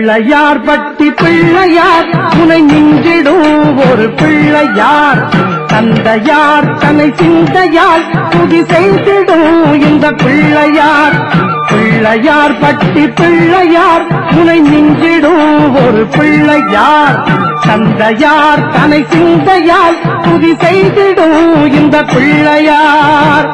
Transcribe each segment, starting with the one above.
பிள்ளையார் பட்டி பிள்ளையார் உனை நின்றிடும் ஒரு பிள்ளையார் தந்தையார் தன்னை சிந்தையால் துதி செய்திடும் இந்த பிள்ளையார் பிள்ளையார் பட்டி பிள்ளையார் உனை நின்றிடும் ஒரு பிள்ளையார் தந்தையார் தன்னை சிந்தையால் துதி செய்திடும் இந்த பிள்ளையார்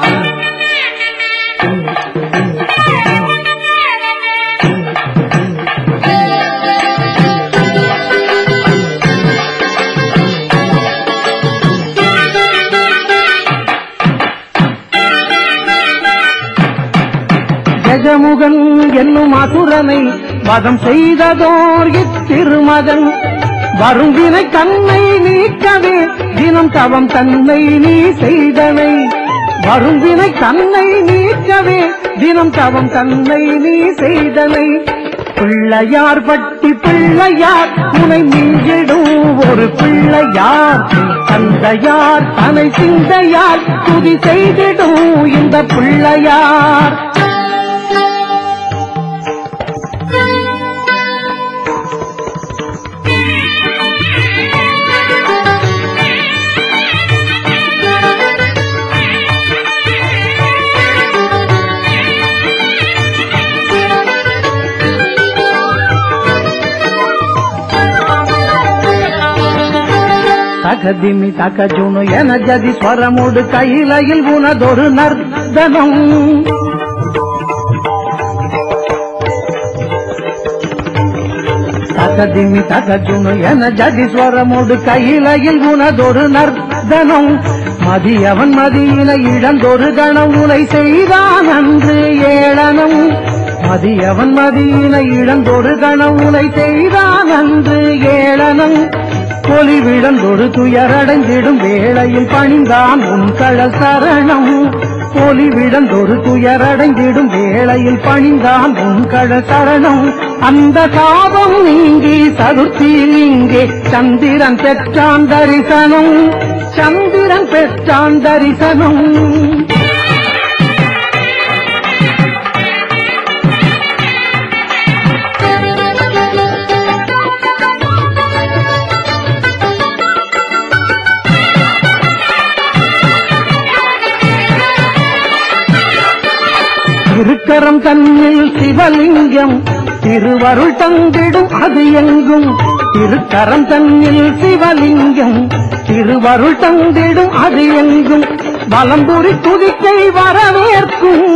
கஜமுகன் என்னும் அசுரனை வதம் செய்ததோர் இத்திருமகன் வரும்பினை தன்னை நீக்கவே தினம் தவம் தன்னை நீ செய்தனை வரும்பினை தன்னை நீக்கவே தினம் தவம் தன்னை நீ செய்தனை பிள்ளையார் பட்டி பிள்ளையார் உனை மிஞ்சிடும் ஒரு பிள்ளையார் தந்தையார் தனை சிந்தையார் துதி செய்திடும் இந்த பிள்ளையார் தகதிமி தகஜுனு என ஜதி ஸ்வரமுடு கையிலையில் உனதொரு நர்தனம் தகதிமி தகஜுனு என ஜதி ஸ்வரமுடு கையிலையில் உனதொரு நர்தனம் மதியவன் மதியின இழந்தொரு கணம் உனை செய்தான் அன்று ஏளனம் மதியவன் மதியின இழந்தொரு கணம் உனை செய்தான் அன்று ஏளனம் பொலிவிழந்தொரு துயரடைந்திடும் வேளையில் பணிந்தான் உன் கடல் சரணம் பொலிவிழந்தொரு துயரடைந்திடும் வேளையில் பணிந்தான் உன் கடல் சரணம் அந்த சாபம் நீங்கி சதுர்த்தியில் இங்கே சந்திரன் பெற்றான் தரிசனம் சந்திரன் பெற்றான் தரிசனம் திருக்கரம் தன்னில் சிவலிங்கம் திருவருள் தந்திடும் அது எங்கும் திருக்கரம் தன்னில் சிவலிங்கம் திருவருள் தந்திடும் அது எங்கும் வலம்புரி துதிக்கை வரவேற்கும்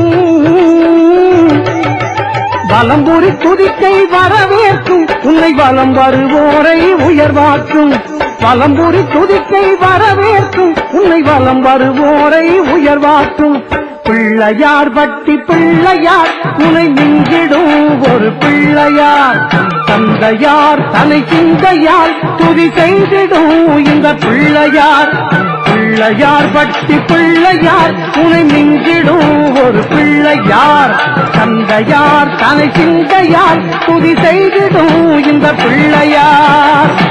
வலம்புரி துதிக்கை வரவேற்கும் உன்னை வலம் வருவோரை உயர்வாக்கும் வலம்புரி துதிக்கை வரவேற்கும் உன்னை வலம் வருவோரை உயர்வாக்கும் பிள்ளையார் பட்டி பிள்ளையார் உனை மிஞ்சிடும் ஒரு பிள்ளையார் தந்தையார் தலை சிந்தையார் துதி செய்திடும் இந்த பிள்ளையார் பிள்ளையார் பட்டி பிள்ளையார் உனை மிஞ்சிடும் ஒரு பிள்ளையார் தந்தையார் தலை சிந்தையார் துதி செய்திடும் இந்த பிள்ளையார்